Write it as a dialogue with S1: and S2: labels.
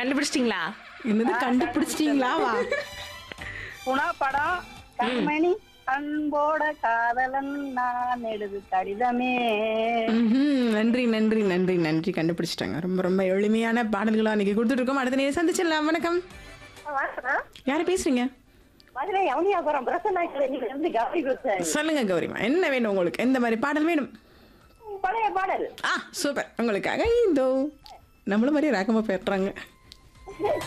S1: கண்டுபிடிச்சிட்டீங்களா
S2: என்னது கண்டுபிடிச்சிட்டீங்களா வா
S3: குணா படம் கண்மணி அன்போட காதலன் நான் எழுது கடிதமே
S2: ம்ஹும். நன்றி நன்றி நன்றி நன்றி கண்டுபிடிச்சிட்டாங்க ரொம்ப ரொம்ப எளிமையான பாடல்களா அன்னைக்கு கொடுத்துட்டு இருக்கோம் அடுத்த நேரம் சந்திச்சிடலாம் வணக்கம் யாரு பேசுறீங்க
S3: மதுரை யமுனியாபுரம் பிரசன்னாக்கில் நீங்க இருந்து கௌரி பேசுறேன்
S2: சொல்லுங்க கௌரிமா என்ன வேணும் உங்களுக்கு எந்த மாதிரி பாடல் வேணும்
S3: பழைய பாடல்
S2: ஆ சூப்பர் உங்களுக்காக இதோ நம்மள மாதிரியே ராக்கமா பேட்டுறாங்க